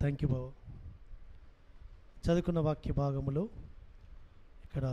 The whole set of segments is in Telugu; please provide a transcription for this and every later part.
థ్యాంక్ యూ బాబు చదువుకున్న వాక్య భాగములో ఇక్కడ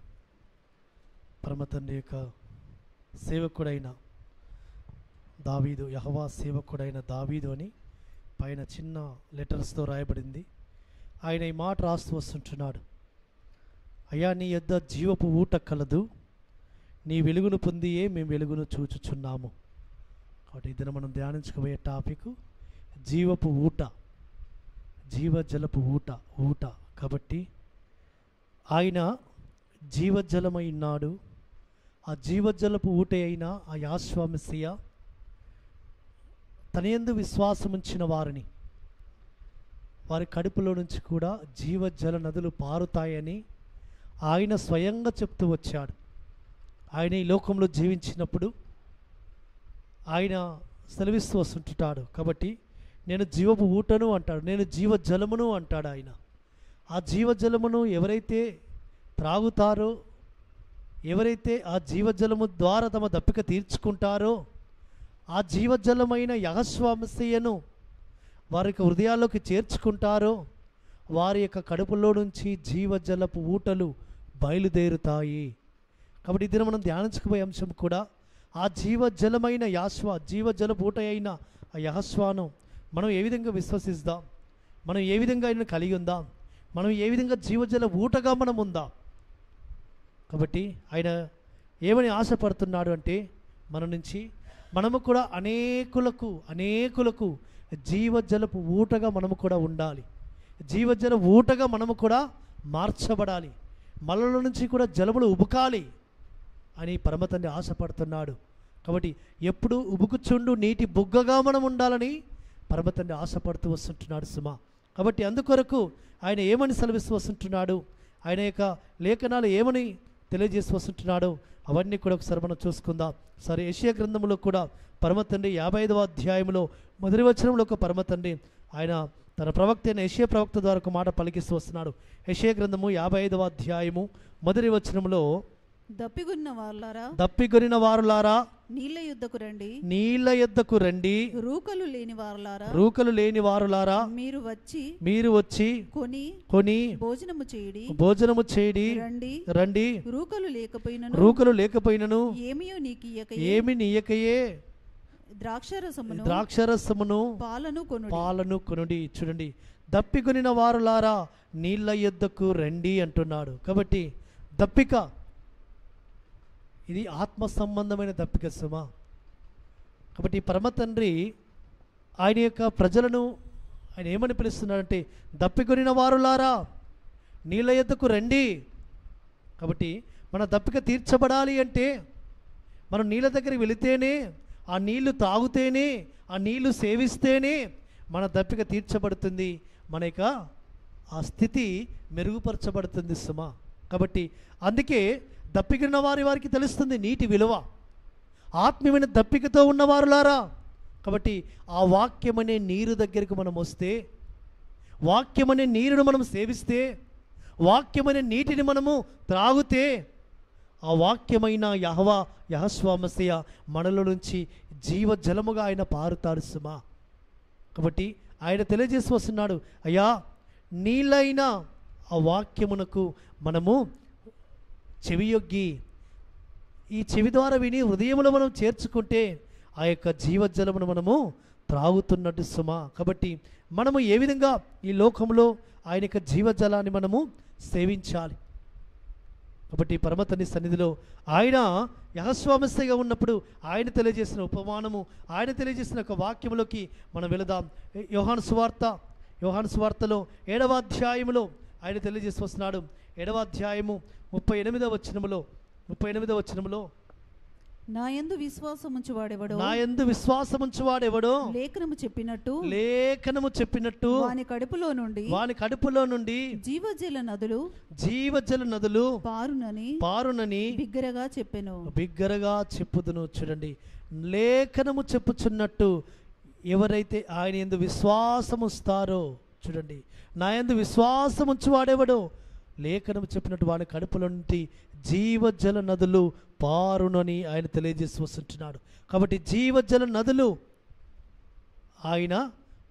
పరమ తండ్రి యొక్క సేవకుడైన దావీదు యహవా సేవకుడైన దావీదు అని పైన చిన్న లెటర్స్తో రాయబడింది ఆయన ఈ మాట రాస్తూ వస్తుంటున్నాడు అయ్యా నీ యొద్ద జీవపు ఊట కలదు నీ వెలుగును పొందియే మేము వెలుగును చూచుచున్నాము కాబట్టి ఇది మనం ధ్యానించుకోబోయే టాపిక్ జీవపు ఊట జీవజలపు ఊట ఊట కాబట్టి ఆయన జీవజలమై ఉన్నాడు ఆ జీవజలపు ఊట అయిన ఆ యాశ్వామిసియ తన యందు విశ్వాసం ఉంచిన వారిని వారి కడుపులో నుంచి కూడా జీవజల నదులు పారుతాయని ఆయన స్వయంగా చెప్తూ వచ్చాడు ఆయన ఈ లోకంలో జీవించినప్పుడు ఆయన సెలవిస్తూ వస్తుంటాడు కాబట్టి నేను జీవపు ఊటను అంటాడు నేను జీవజలమును అంటాడు ఆయన ఆ జీవజలమును ఎవరైతే త్రాగుతారో ఎవరైతే ఆ జీవజలము ద్వారా తమ దప్పిక తీర్చుకుంటారో ఆ జీవజలమైన యహస్వామస్యను వారి యొక్క హృదయాల్లోకి చేర్చుకుంటారో వారి యొక్క కడుపులో నుంచి జీవజలపు ఊటలు బయలుదేరుతాయి కాబట్టి ఇది మనం ధ్యానించుకుపోయే అంశం కూడా ఆ జీవజలమైన యాశ్వ జీవజలపు ఊట అయిన ఆ యహస్వాను మనం ఏ విధంగా విశ్వసిస్తాం మనం ఏ విధంగా ఆయన కలిగి ఉందాం మనం ఏ విధంగా జీవజల ఊటగా మనం ఉందాం కాబట్టి ఆయన ఏమని ఆశపడుతున్నాడు అంటే మన నుంచి మనము కూడా అనేకులకు అనేకులకు జీవజలపు ఊటగా మనము కూడా ఉండాలి జీవజల ఊటగా మనము కూడా మార్చబడాలి మనలో నుంచి కూడా జలములు ఉబుకాలి అని పరమతండ్రి ఆశపడుతున్నాడు కాబట్టి ఎప్పుడు ఉబుకుచుండు నీటి బుగ్గగా మనం ఉండాలని పరమతండ్రి ఆశపడుతూ వస్తుంటున్నాడు సుమా కాబట్టి అందుకొరకు ఆయన ఏమని సెలవిస్తూ వస్తుంటున్నాడు ఆయన యొక్క లేఖనాలు ఏమని తెలియజేసి వస్తుంటున్నాడో అవన్నీ కూడా ఒకసారి మనం చూసుకుందాం సరే ఏషియా గ్రంథంలో కూడా పరమతండ్రి యాభై ఐదవ అధ్యాయంలో మొదటి వచనంలో ఒక పరమతండ్రి ఆయన తన ప్రవక్త అయిన యెషయా ప్రవక్త ద్వారా ఒక మాట పలికిస్తూ వస్తున్నాడు యెషయా గ్రంథము యాభై ఐదవ అధ్యాయము మొదటి వచనంలో దప్పిగున్న వాళ్ళారా దప్పిగొనిన వారులారా నీళ్ళ యుద్ధకు రండి నీళ్ళ యొద్దకు రండి రూకలు లేని వారులారా రూకలు లేని వారులారా మీరు వచ్చి మీరు వచ్చి కొని కొని భోజనము చేయడి భోజనము చేయడి రండి రండి రూకలు లేకపోయినను రూకలు లేకపోయినను ఏమియో నీకు ఇయ్యక ఏమి నీయకయే ద్రాక్షరసమును ద్రాక్షరసమును పాలను కొనుడి పాలను కొనుడి చూడండి దప్పికొనిన వారులారా నీళ్ళ యొద్దకు రండి అంటున్నాడు కాబట్టి దప్పిక ఇది ఆత్మ సంబంధమైన దప్పిక సుమా కాబట్టి పరమ తండ్రి ఆయన యొక్క ప్రజలను ఆయన ఏమని పిలుస్తున్నాడంటే దప్పికొనిన వారులారా నీళ్ళ యొద్దకు రండి కాబట్టి మన దప్పిక తీర్చబడాలి అంటే మనం నీళ్ళ దగ్గరికి వెళితేనే ఆ నీళ్లు తాగుతేనే ఆ నీళ్లు సేవిస్తేనే మన దప్పిక తీర్చబడుతుంది మన యొక్క ఆ స్థితి మెరుగుపరచబడుతుంది సుమా కాబట్టి అందుకే దప్పికిన వారి వారికి తెలుస్తుంది నీటి విలువ ఆత్మీయమైన దప్పికతో ఉన్నవారులారా కాబట్టి ఆ వాక్యమనే నీరు దగ్గరికి మనం వస్తే వాక్యమనే నీరును మనం సేవిస్తే వాక్యమనే నీటిని మనము త్రాగితే ఆ వాక్యమైన యహవా యహస్వామస్య మనలో నుంచి జీవజలముగా ఆయన పారుతాడు సుమా కాబట్టి ఆయన తెలియజేసి వస్తున్నాడు అయ్యా నీళ్ళైన ఆ వాక్యమునకు మనము చెవియొగ్గి ఈ చెవి ద్వారా విని హృదయంలో మనం చేర్చుకుంటే ఆ యొక్క జీవజలమును మనము త్రాగుతున్నట్టు సుమా కాబట్టి మనము ఏ విధంగా ఈ లోకంలో ఆయన యొక్క జీవజలాన్ని మనము సేవించాలి కాబట్టి పరమతని సన్నిధిలో ఆయన యహస్వామస్యగా ఉన్నప్పుడు ఆయన తెలియజేసిన ఉపమానము ఆయన తెలియజేసిన ఒక వాక్యములోకి మనం వెళదాం యోహాను సువార్త యోహాను సువార్తలో ఏడవ అధ్యాయములో ఆయన తెలియజేసి వస్తున్నాడు ఏడవ అధ్యాయము ముప్పై ఎనిమిదవ వచనములో ముప్పై ఎనిమిదవ వచనములో నా యందు విశ్వాసం ఉంచువాడెవడో నా యందు విశ్వాసముంచువాడెవడో లేఖనము చెప్పినట్టు లేఖనము చెప్పినట్టు వాని కడుపులో నుండి వాని కడుపులో నుండి జీవజల నదులు జీవజల నదులు పారునని పారునని బిగ్గరగా చెప్పెను బిగ్గరగా చెప్పుదును చూడండి లేఖనము చెప్పుచున్నట్టు ఎవరైతే ఆయన ఎందు విశ్వాసముస్తారో చూడండి నా ఎందు విశ్వాసముంచు వాడెవడో లేఖనము చెప్పినట్టు వాడి కడుపులో నుండి జీవజల నదులు పారునని ఆయన తెలియజేసి వస్తుంటున్నాడు కాబట్టి జీవజల నదులు ఆయన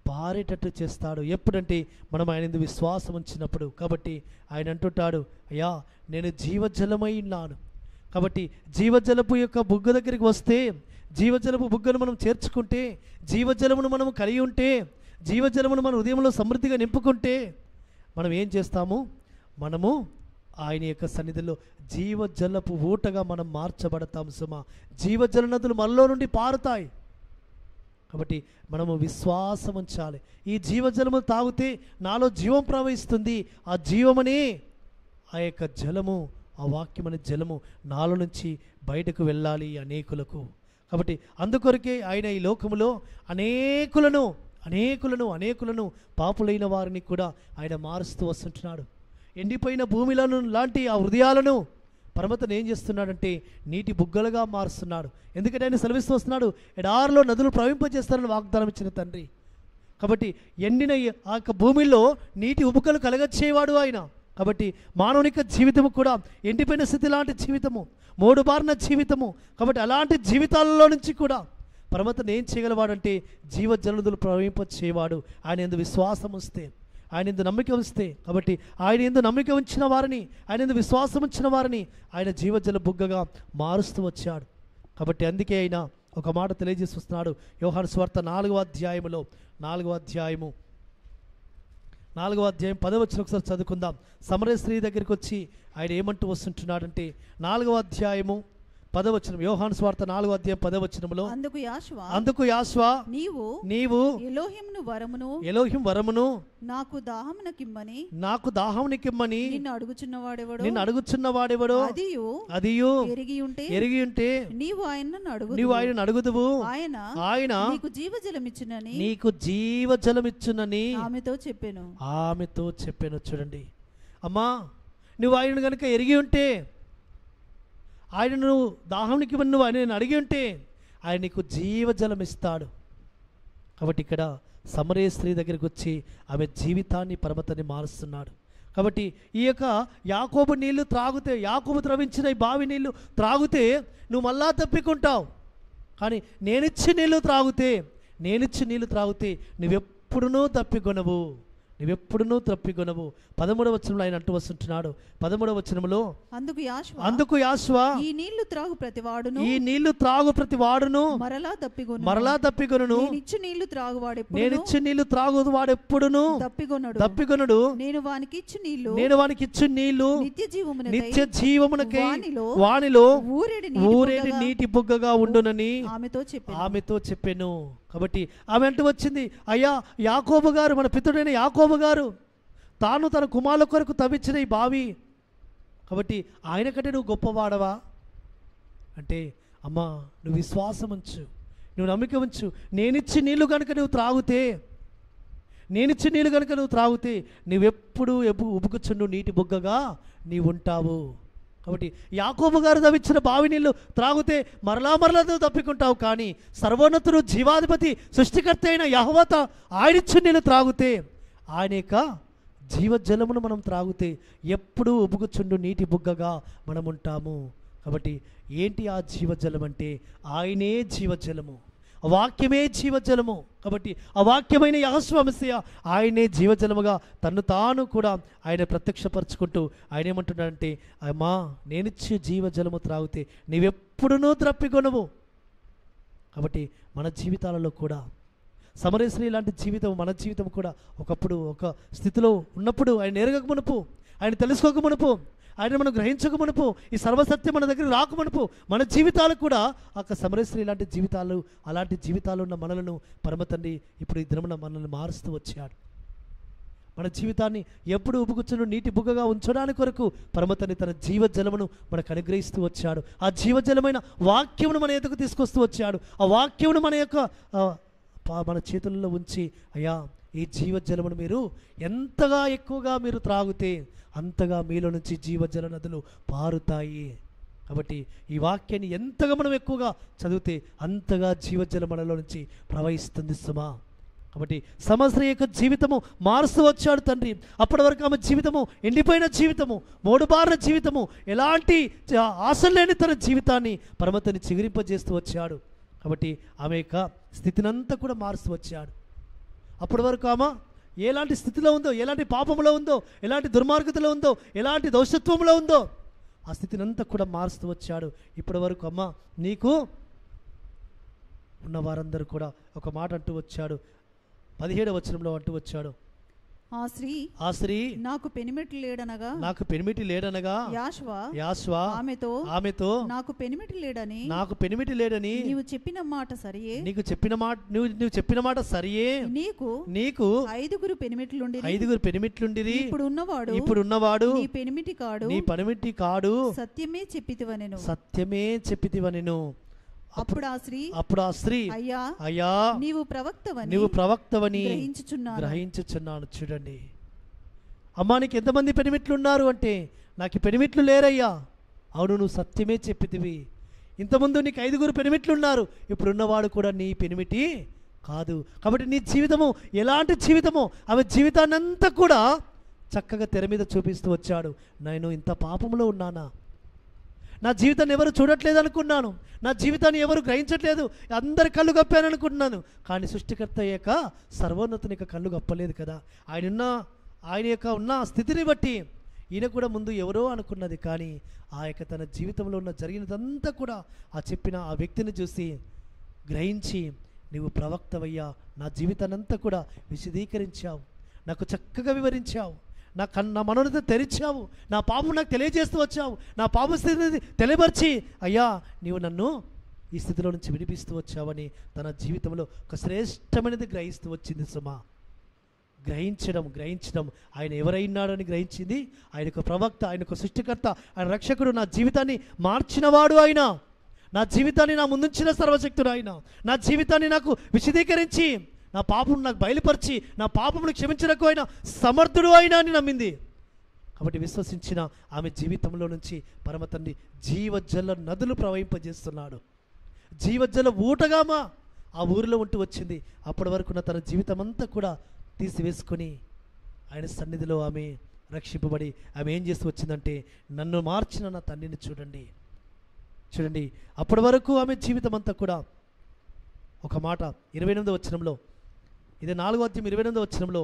పారేటట్టు చేస్తాడు ఎప్పుడంటే మనం ఆయన యందు విశ్వాసం ఉంచినప్పుడు కాబట్టి ఆయన అంటుంటాడు అయ్యా నేను జీవజలమై ఉన్నాను కాబట్టి జీవజలపు యొక్క బుగ్గ దగ్గరికి వస్తే జీవజలపు బుగ్గను మనం చేర్చుకుంటే జీవజలమును మనం కలిగి ఉంటే జీవజలమును మన ఉదయంలో సమృద్ధిగా నింపుకుంటే మనం ఏం చేస్తాము మనము ఆయన యొక్క సన్నిధిలో జీవజలపు ఊటగా మనం మార్చబడతాం సుమా జీవజల నదులు మనలో నుండి పారుతాయి కాబట్టి మనము విశ్వాసం ఉంచాలి ఈ జీవజలము తాగితే నాలో జీవం ప్రవహిస్తుంది ఆ జీవమనే ఆ యొక్క జలము ఆ వాక్యమనే జలము నాలో నుంచి బయటకు వెళ్ళాలి అనేకులకు కాబట్టి అందుకొరకే ఆయన ఈ లోకములో అనేకులను అనేకులను అనేకులను పాపులైన వారిని కూడా ఆయన మారుస్తూ వస్తుంటున్నాడు ఎండిపోయిన భూమిలను లాంటి ఆ హృదయాలను పరమతను ఏం చేస్తున్నాడంటే నీటి బుగ్గలుగా మారుస్తున్నాడు ఎందుకంటే ఆయన సెలవిస్తూ వస్తున్నాడు ఎడారిలో నదులు ప్రవహింపజేస్తారని వాగ్దానం ఇచ్చిన తండ్రి కాబట్టి ఎండిన ఈ- ఆ యొక్క భూమిలో నీటి ఉబుకలు కలగచ్చేవాడు ఆయన కాబట్టి మానవునిక జీవితము కూడా ఎండిపోయిన స్థితి లాంటి జీవితము మూడు బారిన జీవితము కాబట్టి అలాంటి జీవితాలలో నుంచి కూడా పరమతను ఏం చేయగలవాడంటే జీవజలదులు ప్రవహింప చేయవాడు ఆయన ఎందు విశ్వాసం వస్తే ఆయన ఎందు నమ్మిక ఉంచితే కాబట్టి ఆయన ఎందు నమ్మిక ఉంచిన వారిని ఆయన ఎందు విశ్వాసం ఉంచిన వారిని ఆయన జీవజల బుగ్గగా మారుస్తూ వచ్చాడు కాబట్టి అందుకే ఆయన ఒక మాట తెలియజేసి వస్తున్నాడు యోహాను స్వార్త నాలుగవ అధ్యాయములో నాలుగవ అధ్యాయము నాలుగవ అధ్యాయం పదవచ్చిన ఒకసారి చదువుకుందాం సమరయ స్త్రీ దగ్గరికి వచ్చి ఆయన ఏమంటూ వస్తుంటున్నాడంటే నాలుగవ అధ్యాయము పదవచనం యోహాను స్వార్త నాలుగవ అధ్యాయం పదవచనములో అందుకు యాశ్వా అందుకు యాశ్వా నీవు నీవు ఎలోహింను వరమును ఎలోహిం వరమును నాకు దాహమునకిమ్మని నాకు దాహమునికిమ్మని నిన్ను అడుగుచున్నవాడెవడు నిన్ను అడుగుచున్న వాడెవడో అదియు అదియు ఎరిగి ఉంటే ఎరిగి ఉంటే నీవు ఆయనను అడుగు నీవు ఆయన అడుగుదువు ఆయన ఆయన నీకు జీవజలమిచ్చునని నీకు జీవజలమిచ్చునని ఆమెతో చెప్పాను ఆమెతో చెప్పాను చూడండి అమ్మా నువ్వు ఆయన కనుక ఎరిగి ఉంటే ఆయన నువ్వు దాహంనికి నువ్వు ఆయన అడిగి ఉంటే ఆయన నీకు జీవజలం ఇస్తాడు కాబట్టి ఇక్కడ సమరే స్త్రీ దగ్గరికి వచ్చి ఆమె జీవితాన్ని పరమతని మారుస్తున్నాడు కాబట్టి ఈ యొక్క యాకోబు నీళ్లు త్రాగితే యాకోబు త్రవించిన ఈ బావి నీళ్లు త్రాగితే నువ్వు మళ్ళా తప్పికుంటావు కానీ నేనిచ్చి నీళ్లు త్రాగితే నేనిచ్చి నీళ్లు త్రాగితే నువ్వెప్పుడునూ తప్పికొనవు నువ్వెప్పుడునూ తప్పికొనవు పదమూడవ వచనంలో ఆయన అంటూ వస్తుంటున్నాడు పదమూడవ వచనంలో అందుకు యాశ్వా అందుకు యాశ్వా ఈ నీళ్లు త్రాగు ప్రతి వాడును ఈ నీళ్లు త్రాగు ప్రతి వాడును మరలా తప్పిగొను మరలా తప్పికొనును నేనిచ్చు నీళ్లు త్రాగువాడెప్పుడు నేనిచ్చి నీళ్లు త్రాగు వాడెప్పుడును తప్పిగొనడు తప్పికొనుడు నేను వానికి ఇచ్చు నీళ్లు నేను వానికి ఇచ్చు నీళ్లు నిత్య జీవమున నిత్య జీవమునకై వానిలో వానిలో ఊరేడి ఊరేడి నీటి నీటి బుగ్గగా ఉండునని ఆమెతో చెప్పాను ఆమెతో చెప్పాను కాబట్టి ఆమె అంటూ వచ్చింది అయ్యా యాకోబు గారు మన పితుడైన యాకోబు గారు తాను తన కుమారుల కొరకు తవ్వించిన ఈ బావి కాబట్టి ఆయన కంటే నువ్వు గొప్పవాడవా అంటే అమ్మా నువ్వు విశ్వాసం ఉంచు నువ్వు నమ్మిక ఉంచు నేనిచ్చి నీళ్లు కనుక నువ్వు త్రాగితే నేనిచ్చి నీళ్ళు కనుక నువ్వు త్రాగితే నువ్వెప్పుడు ఎప్పు ఉబుకుచుండు నీటి బుగ్గగా నీవు ఉంటావు కాబట్టి యాకోబు గారు తవ్వించిన బావి నీళ్ళు త్రాగితే మరలా మరలా నువ్వు తప్పికుంటావు కానీ సర్వోన్నతుడు జీవాధిపతి సృష్టికర్త అయిన యహవత ఆయనిచ్చిన నీళ్ళు త్రాగితే ఆయన యొక్క జీవజలమును మనం త్రాగితే ఎప్పుడూ ఉబుకుచుండు నీటి బుగ్గగా మనం ఉంటాము కాబట్టి ఏంటి ఆ జీవజలం అంటే ఆయనే జీవజలము ఆ వాక్యమే జీవజలము కాబట్టి ఆ వాక్యమైన యహస్వామస్య ఆయనే జీవజలముగా తన్ను తాను కూడా ఆయన ప్రత్యక్షపరచుకుంటూ ఆయన ఏమంటున్నాడంటే అమ్మా నేనిచ్చే జీవజలము త్రాగితే నీవెప్పుడునూ త్రప్పికొనవు కాబట్టి మన జీవితాలలో కూడా సమరేశ్వరి లాంటి జీవితం మన జీవితం కూడా ఒకప్పుడు ఒక స్థితిలో ఉన్నప్పుడు ఆయన ఎరగక మునుపు ఆయన తెలుసుకోక మునుపు ఆయన మనం గ్రహించక మునుపు ఈ సర్వసత్యం మన దగ్గర రాక మునుపు మన జీవితాలు కూడా ఒక సమరేశ్వరి లాంటి జీవితాలు అలాంటి జీవితాలు ఉన్న మనలను పరమతండ్రి ఇప్పుడు ఈ దినమున మనల్ని మారుస్తూ వచ్చాడు మన జీవితాన్ని ఎప్పుడు ఉబుకుచును నీటి బుగ్గగా ఉంచడానికి కొరకు పరమతని తన జీవజలమును మనకు అనుగ్రహిస్తూ వచ్చాడు ఆ జీవజలమైన వాక్యమును మన ఎదుకు తీసుకొస్తూ వచ్చాడు ఆ వాక్యమును మన యొక్క ఆ, పా- మన చేతుల్లో ఉంచి అయ్యా ఈ జీవజలమును మీరు ఎంతగా ఎక్కువగా మీరు త్రాగితే అంతగా మీలో నుంచి జీవజల నదులు పారుతాయి కాబట్టి ఈ వాక్యాన్ని ఎంతగా మనం ఎక్కువగా చదివితే అంతగా జీవజల మనలో నుంచి ప్రవహిస్తుంది సుమా కాబట్టి సమస్య యొక్క జీవితము మారుస్తూ వచ్చాడు తండ్రి అప్పటి వరకు ఆమె జీవితము ఎండిపోయిన జీవితము మోడుబారిన జీవితము ఎలాంటి చ- ఆశ లేని తన జీవితాన్ని పరమతని చిగురింపజేస్తూ వచ్చాడు కాబట్టి ఆమె యొక్క స్థితినంతా కూడా మారుస్తూ వచ్చాడు అప్పటి వరకు ఆమె ఎలాంటి స్థితిలో ఉందో ఎలాంటి పాపంలో ఉందో ఎలాంటి దుర్మార్గతలో ఉందో ఎలాంటి దౌషత్వంలో ఉందో ఆ స్థితిని అంతా కూడా మారుస్తూ వచ్చాడు ఇప్పటి వరకు అమ్మ నీకు ఉన్న వారందరూ కూడా ఒక మాట అంటూ వచ్చాడు పదిహేడవ వచనంలో అంటూ వచ్చాడు ఆ స్త్రీ ఆ స్త్రీ నాకు పెనిమిటి లేడనగా నాకు పెనిమిటి లేడనగా యాశ్వ యాశ్వా ఆమెతో ఆమెతో నాకు పెనిమిటి లేడని నాకు పెనిమిటి లేడని నీవు చెప్పిన మాట సరియే నీకు చెప్పిన మాట నువ్వు నువ్వు చెప్పిన మాట సరియే నీకు నీకు ఐదుగురు పెనిమిట్లుండి ఐదుగురు పెనిమిట్లుండిరి ఇప్పుడు ఉన్నవాడు ఇప్పుడు ఉన్నవాడు నీ పెనిమిటి కాడు నీ పనిమిటి కాడు సత్యమే చెప్పితివనెను సత్యమే చెప్పితివనెను అప్పుడు ఆ స్త్రీ అప్పుడు ఆ స్త్రీ అయ్యా అయ్యా నీవు ప్రవక్తవని నువ్వు ప్రవక్తవని గ్రహించుచున్నాను గ్రహించుచున్నాను చూడండి అమ్మా నీకు ఎంతమంది పెనిమిట్లు ఉన్నారు అంటే నాకు ఈ పెనిమిట్లు లేరయ్యా అవును నువ్వు సత్యమే చెప్పితివి ఇంతకుముందు నీకు ఐదుగురు పెనిమిట్లు ఉన్నారు ఇప్పుడు ఉన్నవాడు కూడా నీ పెనిమిటి కాదు కాబట్టి నీ జీవితము ఎలాంటి జీవితమో ఆమె జీవితాన్ని అంతా కూడా చక్కగా తెర మీద చూపిస్తూ వచ్చాడు నేను ఇంత పాపంలో ఉన్నానా నా జీవితాన్ని ఎవరు చూడట్లేదు అనుకున్నాను నా జీవితాన్ని ఎవరు గ్రహించట్లేదు అందరి కళ్ళు కప్పాను అనుకుంటున్నాను కానీ సృష్టికర్త యొక్క సర్వోన్నతుని యొక్క కళ్ళు కప్పలేదు కదా ఆయన ఉన్న ఆయన యొక్క ఉన్న స్థితిని బట్టి ఈయన కూడా ముందు ఎవరో అనుకున్నది కానీ ఆ యొక్క తన జీవితంలో ఉన్న జరిగినదంతా కూడా ఆ చెప్పిన ఆ వ్యక్తిని చూసి గ్రహించి నీవు ప్రవక్తవయ్యా నా జీవితాన్ని అంతా కూడా విశదీకరించావు నాకు చక్కగా వివరించావు నా కన్ నా మనోనిత తెరిచావు నా పాపం నాకు తెలియజేస్తూ వచ్చావు నా పాప స్థితిని తెలియపరిచి అయ్యా నీవు నన్ను ఈ స్థితిలో నుంచి విడిపిస్తూ వచ్చావని తన జీవితంలో ఒక శ్రేష్టమైనది గ్రహిస్తూ వచ్చింది సుమా గ్రహించడం గ్రహించడం ఆయన ఎవరైనాడని గ్రహించింది ఆయన ఒక ప్రవక్త ఆయన ఒక సృష్టికర్త ఆయన రక్షకుడు నా జీవితాన్ని మార్చినవాడు ఆయన నా జీవితాన్ని నా ముందుంచిన సర్వశక్తుడు ఆయన నా జీవితాన్ని నాకు విశదీకరించి నా పాపం నాకు బయలుపరిచి నా పాపమును క్షమించడానికి ఆయన సమర్థుడు అయినా అని నమ్మింది కాబట్టి విశ్వసించిన ఆమె జీవితంలో నుంచి పరమ తండ్రి జీవజల నదులు ప్రవహింపజేస్తున్నాడు జీవజల ఊటగామా ఆ ఊరిలో ఉంటూ వచ్చింది అప్పటి వరకు ఉన్న తన జీవితం అంతా కూడా తీసివేసుకొని ఆయన సన్నిధిలో ఆమె రక్షింపబడి ఆమె ఏం చేస్తూ వచ్చిందంటే నన్ను మార్చిన నా తండ్రిని చూడండి చూడండి అప్పటి వరకు ఆమె జీవితం అంతా కూడా ఒక మాట ఇరవై ఎనిమిదో వచ్చినంలో ఇది నాలుగో అధ్యాయం ఇరవై ఎనిమిదో వచ్చినంలో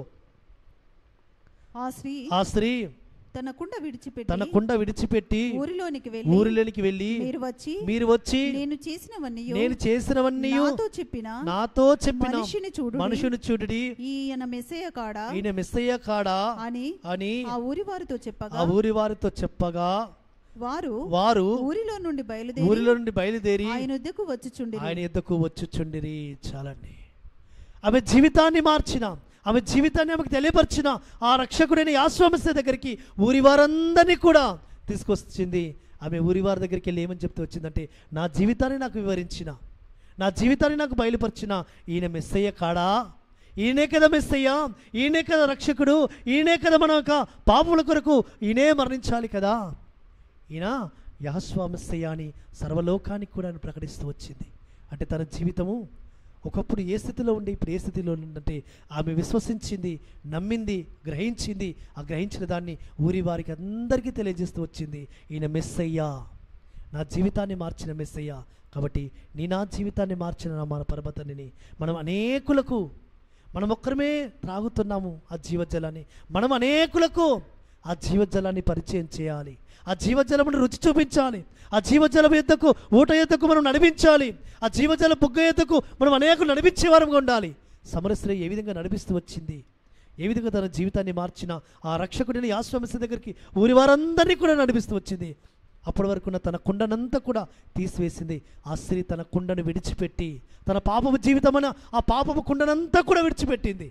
ఆ స్త్రీ ఆ స్త్రీ తన కుండ విడిచిపెట్టి తన కుండ విడిచిపెట్టి ఊరిలోనికి వెళ్ళి ఊరిలోనికి వెళ్ళి మీరు వచ్చి మీరు వచ్చి నేను చేసినవన్నీ నేను చేసినవన్నీ నాతో చెప్పిన నాతో చెప్పిన మనిషిని చూడు మనుషుని చూడుడి ఈయన మెస్సయ్య కాడా ఈయన మెస్సయ్య కాడా అని అని ఆ ఊరి వారితో చెప్పగా ఆ ఊరి వారితో చెప్పగా వారు వారు ఊరిలో నుండి బయలుదేరి ఊరిలో నుండి బయలుదేరి ఆయన వద్దకు వచ్చుచుండి ఆయన ఎద్దకు వచ్చుచుండిరి చాలండి ఆమె జీవితాన్ని మార్చిన ఆమె జీవితాన్ని ఆమెకు తెలియపరిచిన ఆ రక్షకుడైన యాశ్వమస్య దగ్గరికి ఊరి వారందరినీ కూడా తీసుకొచ్చింది ఆమె ఊరి వారి దగ్గరికి వెళ్ళి ఏమని చెప్తూ వచ్చిందంటే నా జీవితాన్ని నాకు వివరించిన నా జీవితాన్ని నాకు బయలుపరిచిన ఈయన మెస్సయ్య కాడా ఈయనే కదా మెస్సయ్య ఈయనే కదా రక్షకుడు ఈయనే కదా మన యొక్క పాపుల కొరకు ఈయనే మరణించాలి కదా ఈయన యహస్వామస్సయ్య అని సర్వలోకానికి కూడా ఆయన ప్రకటిస్తూ వచ్చింది అంటే తన జీవితము ఒకప్పుడు ఏ స్థితిలో ఉండి ఇప్పుడు ఏ స్థితిలో ఉందంటే ఆమె విశ్వసించింది నమ్మింది గ్రహించింది ఆ గ్రహించిన దాన్ని ఊరి వారికి అందరికీ తెలియజేస్తూ వచ్చింది ఈయన మెస్సయ్యా నా జీవితాన్ని మార్చిన మెస్సయ్య కాబట్టి నీ నా జీవితాన్ని మార్చిన నా మన పరమతనిని మనం అనేకులకు మనం ఒక్కరమే త్రాగుతున్నాము ఆ జీవజలాన్ని మనం అనేకులకు ఆ జీవజలాన్ని పరిచయం చేయాలి ఆ జీవజలమును రుచి చూపించాలి ఆ జీవజలం ఎద్దకు ఊట ఎద్దకు మనం నడిపించాలి ఆ జీవజల బుగ్గ ఎద్దకు మనం అనేకులు నడిపించే వారంగా ఉండాలి సమరస్త్రీ ఏ విధంగా నడిపిస్తూ వచ్చింది ఏ విధంగా తన జీవితాన్ని మార్చిన ఆ రక్షకుడిని ఆశ్రమస్య దగ్గరికి ఊరి వారందరినీ కూడా నడిపిస్తూ వచ్చింది అప్పటి వరకు ఉన్న తన కుండనంతా కూడా తీసివేసింది ఆ స్త్రీ తన కుండను విడిచిపెట్టి తన పాపపు జీవితమన ఆ పాపపు కుండనంతా కూడా విడిచిపెట్టింది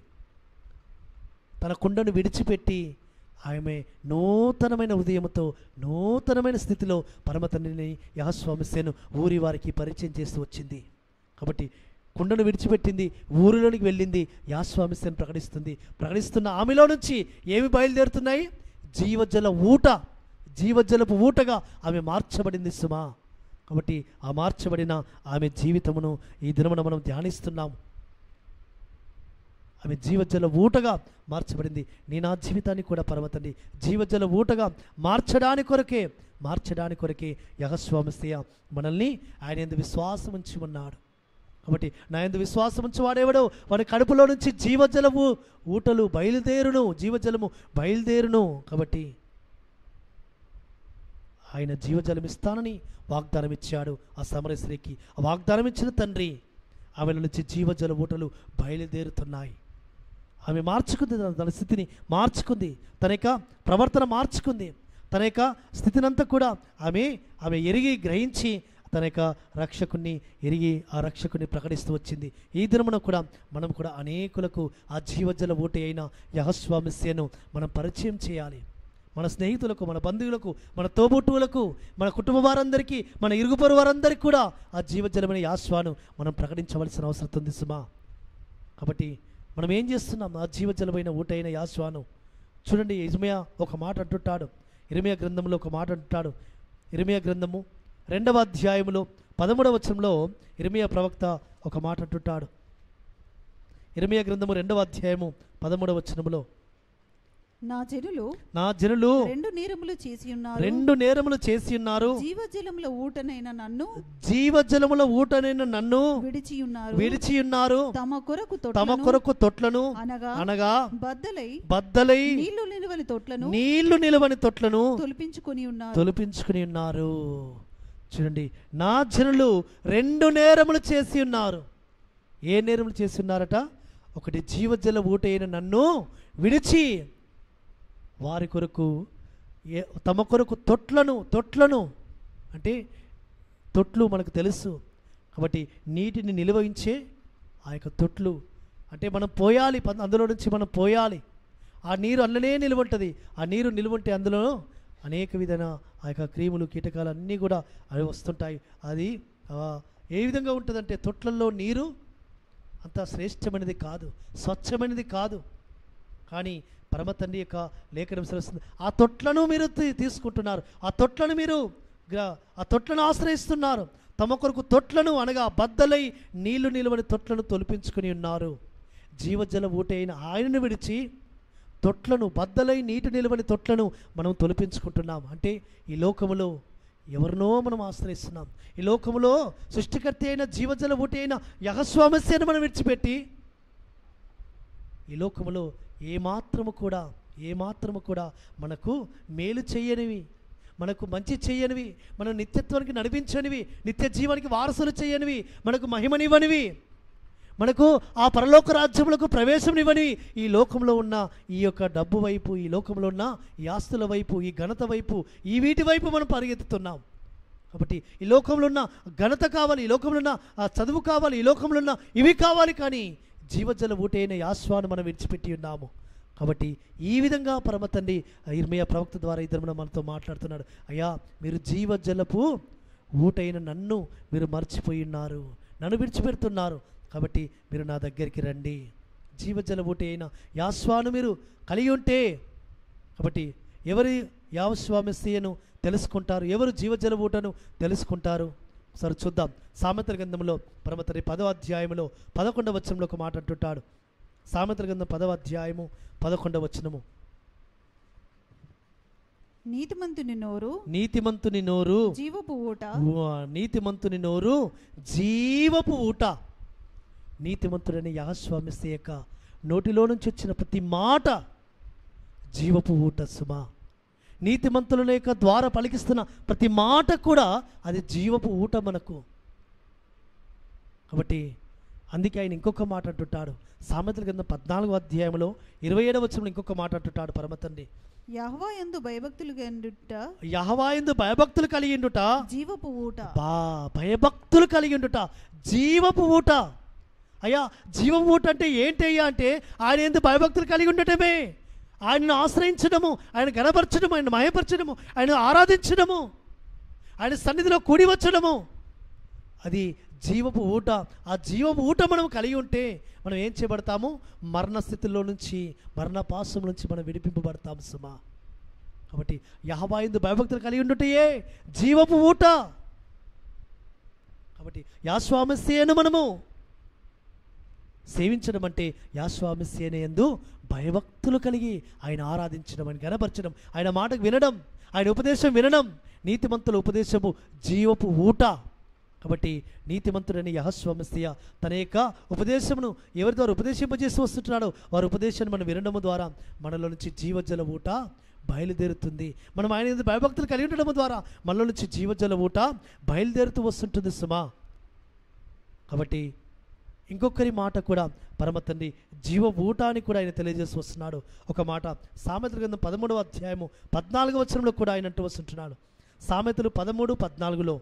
తన కుండను విడిచిపెట్టి ఆమె నూతనమైన హృదయంతో నూతనమైన స్థితిలో పరమ తండ్రిని యహస్వామిస్యను ఊరి వారికి పరిచయం చేస్తూ వచ్చింది కాబట్టి కుండను విడిచిపెట్టింది ఊరిలోనికి వెళ్ళింది యాస్వామిస్యను ప్రకటిస్తుంది ప్రకటిస్తున్న ఆమెలో నుంచి ఏమి బయలుదేరుతున్నాయి జీవజల ఊట జీవజలపు ఊటగా ఆమె మార్చబడింది సుమా కాబట్టి ఆ మార్చబడిన ఆమె జీవితమును ఈ దినమున మనం ధ్యానిస్తున్నాము ఆమె జీవజల ఊటగా మార్చబడింది నీ నా జీవితాన్ని కూడా పర్వతండి జీవజల ఊటగా మార్చడానికి కొరకే మార్చడానికి కొరకే యహస్వామస్య మనల్ని ఆయన ఎందు విశ్వాసం ఉంచి ఉన్నాడు కాబట్టి నా యందు విశ్వాసం ఉంచి వాడేవాడు వాడి కడుపులో నుంచి జీవజలము ఊటలు బయలుదేరును జీవజలము బయలుదేరును కాబట్టి ఆయన జీవజలం ఇస్తానని వాగ్దానం ఇచ్చాడు ఆ సమర స్త్రీకి ఆ వాగ్దానం ఇచ్చిన తండ్రి ఆమె నుంచి జీవజల ఊటలు బయలుదేరుతున్నాయి ఆమె మార్చుకుంది తన- తన స్థితిని మార్చుకుంది తన యొక్క ప్రవర్తన మార్చుకుంది తన యొక్క స్థితినంతా కూడా ఆమె ఆమె ఎరిగి గ్రహించి తన యొక్క రక్షకుణ్ణి ఎరిగి ఆ రక్షకుని ప్రకటిస్తూ వచ్చింది ఈ దినమున కూడా మనం కూడా అనేకులకు ఆ జీవజల ఊటి అయిన యహస్వామిస్యను మనం పరిచయం చేయాలి మన స్నేహితులకు మన బంధువులకు మన తోబుట్టువులకు మన కుటుంబ వారందరికీ మన ఇరుగుపొరు వారందరికీ కూడా ఆ జీవజలమైన యాశ్వాను మనం ప్రకటించవలసిన అవసరం ఉంది సుమా కాబట్టి మనం ఏం చేస్తున్నాం ఆ జీవజలమైన ఊటైన యాశ్వాను చూడండి ఇర్మియా ఒక మాట అంటుంటాడు ఇర్మియా గ్రంథంలో ఒక మాట అంటుంటాడు ఇర్మియా గ్రంథము రెండవ అధ్యాయములో పదమూడవ వచనంలో ఇర్మియా ప్రవక్త ఒక మాట అంటుంటాడు ఇర్మియా గ్రంథము రెండవ అధ్యాయము పదమూడవ వచనములో నా జనులు నా జనులు రెండు నేరములు చేసి ఉన్నారు రెండు నేరములు చేసి ఉన్నారు జీవజలముల ఊటనైన నన్ను జీవజలముల ఊటనైన నన్ను విడిచి ఉన్నారు విడిచి ఉన్నారు తమ కొరకు తమ తొట్లను కొరకు తొట్లను అనగా అనగా బద్దలై బద్దలై నీళ్లు నిలువని తొట్లను నీళ్లు నిలవని తొట్లను తొలిపించుకొని ఉన్నారు తొలిపించుకుని ఉన్నారు చూడండి నా జనులు రెండు నేరములు చేసి ఉన్నారు ఏ నేరములు చేసి ఉన్నారట ఒకటి జీవజల ఊటైన నన్ను విడిచి వారి కొరకు ఏ తమ కొరకు తొట్లను తొట్లను అంటే తొట్లు మనకు తెలుసు కాబట్టి నీటిని నిలువయించే ఆ యొక్క తొట్లు అంటే మనం పోయాలి పం- అందులో నుంచి మనం పోయాలి ఆ నీరు అందులోనే నిలువంటుంది ఆ నీరు నిలువంటే అందులో అనేక విధమైన ఆ యొక్క క్రీములు కీటకాలు అన్నీ కూడా అవి వస్తుంటాయి అది ఆ, ఏ విధంగా ఉంటుందంటే తొట్లల్లో నీరు అంత శ్రేష్టమైనది కాదు స్వచ్ఛమైనది కాదు కానీ పరమ తండ్రి యొక్క లేఖనం సెలవుస్తుంది ఆ తొట్లను మీరు తీ- తీసుకుంటున్నారు ఆ తొట్లను మీరు గ్ర- ఆ తొట్లను ఆశ్రయిస్తున్నారు తమ కొరకు తొట్లను అనగా బద్దలై నీళ్లు నిలవని తొట్లను తొలిపించుకుని ఉన్నారు జీవజల ఊటైన ఆయనను విడిచి తొట్లను బద్దలై నీటి నిలవని తొట్లను మనం తొలిపించుకుంటున్నాం అంటే ఈ లోకములో ఎవరినో మనం ఆశ్రయిస్తున్నాం ఈ లోకములో సృష్టికర్త అయిన జీవజల ఊటి అయిన యహస్వామస్యను మనం విడిచిపెట్టి ఈ లోకములో ఏమాత్రము కూడా ఏమాత్రము కూడా మనకు మేలు చేయనివి మనకు మంచి చేయనివి మన నిత్యత్వానికి నడిపించనివి నిత్య జీవానికి వారసులు చేయనివి మనకు మహిమనివ్వనివి మనకు ఆ పరలోక రాజ్యములకు ప్రవేశంనివ్వని ఈ లోకంలో ఉన్న ఈ యొక్క డబ్బు వైపు ఈ లోకంలో ఉన్న ఈ ఆస్తుల వైపు ఈ ఘనత వైపు ఈ వీటి వైపు మనం పరిగెత్తుతున్నాం కాబట్టి ఈ లోకంలో ఉన్న ఘనత కావాలి ఈ లోకంలో ఉన్న ఆ చదువు కావాలి ఈ లోకంలో ఉన్న ఇవి కావాలి కానీ జీవజల ఊటైన యాశ్వాను మనం విడిచిపెట్టి ఉన్నాము కాబట్టి ఈ విధంగా పరమ తండ్రి ఇర్మయ ప్రవక్త ద్వారా ఇద్దరు మనతో మాట్లాడుతున్నాడు అయ్యా మీరు జీవజలపు ఊటైన నన్ను మీరు మర్చిపోయి ఉన్నారు నన్ను విడిచిపెడుతున్నారు కాబట్టి మీరు నా దగ్గరికి రండి జీవజల ఊటి అయిన యాశ్వాను మీరు కలిగి ఉంటే కాబట్టి ఎవరి యావస్వామిస్యను తెలుసుకుంటారు ఎవరు జీవజల ఊటను తెలుసుకుంటారు సరే చూద్దాం సామెతల గ్రంథంలో పరమతరి పదవ అధ్యాయములో పదకొండవ వచనంలో ఒక మాట అంటుంటాడు సామెతల గ్రంథం పదవ అధ్యాయము పదకొండవ వచనము నీతిమంతుని నోరు నీతిమంతుని నోరు జీవపు ఊట ఉవ్వ, నీతిమంతుని నోరు జీవపు ఊట నీతిమంతుడని యాస్వామిస్తే యొక్క నోటిలో నుంచి వచ్చిన ప్రతి మాట జీవపు ఊట సుమా నీతిమంతుల యొక్క ద్వారా పలికిస్తున్న ప్రతి మాట కూడా అది జీవపు ఊట మనకు కాబట్టి అందుకే ఆయన ఇంకొక మాట అంటుంటాడు సామెతల కింద పద్నాలుగో అధ్యాయంలో ఇరవై ఏడవ వచనంలో ఇంకొక మాట అంటుంటాడు పరమతండ్రి యహ్వా యందు భయభక్తులు గండుట యహవాయందు భయభక్తులు కలిగిండుట జీవపు ఊట బా భయభక్తులు కలిగి ఉండుట జీవపు ఊట అయ్యా జీవపు ఊట అంటే ఏంటయ్యా అంటే ఆయన ఎందుకు భయభక్తులు కలిగి ఉండటమే ఆయనను ఆశ్రయించడము ఆయన గణపరచడము ఆయన మయపరచడము ఆయన ఆరాధించడము ఆయన సన్నిధిలో కూడి వచ్చడము అది జీవపు ఊట ఆ జీవపు ఊట మనం కలిగి ఉంటే మనం ఏం చేయబడతాము మరణ స్థితిలో నుంచి మరణ పాసం నుంచి మనం విడిపింపబడతాము సుమా కాబట్టి యహబాయిందు భయభక్తులు కలిగి ఉండుటయే జీవపు ఊట కాబట్టి యాస్వామస్యను మనము సేవించడం అంటే యాస్వామస్యన ఎందు భయభక్తులు కలిగి ఆయన ఆరాధించడం ఆయన గనపరచడం ఆయన మాటకు వినడం ఆయన ఉపదేశం వినడం నీతిమంతుల ఉపదేశము జీవపు ఊట కాబట్టి నీతిమంతుడైన యహస్వామస్య తన యొక్క ఉపదేశమును ఎవరి ద్వారా ఉపదేశింపజేసి వస్తుంటున్నాడో వారి ఉపదేశాన్ని మనం వినడము ద్వారా మనలో నుంచి జీవజల ఊట బయలుదేరుతుంది మనం ఆయన యందు భయభక్తులు కలిగి ఉండడం ద్వారా మనలో నుంచి జీవజల ఊట బయలుదేరుతూ వస్తుంటుంది సుమా కాబట్టి ఇంకొకరి మాట కూడా పరమ తండ్రి జీవ ఊటాన్ని కూడా ఆయన తెలియజేసి వస్తున్నాడు ఒక మాట సామెతల గ్రంథం పదమూడవ అధ్యాయము పద్నాలుగవ వచనంలో కూడా ఆయన అంటూ వస్తుంటున్నాడు సామెతలు పదమూడు పద్నాలుగులో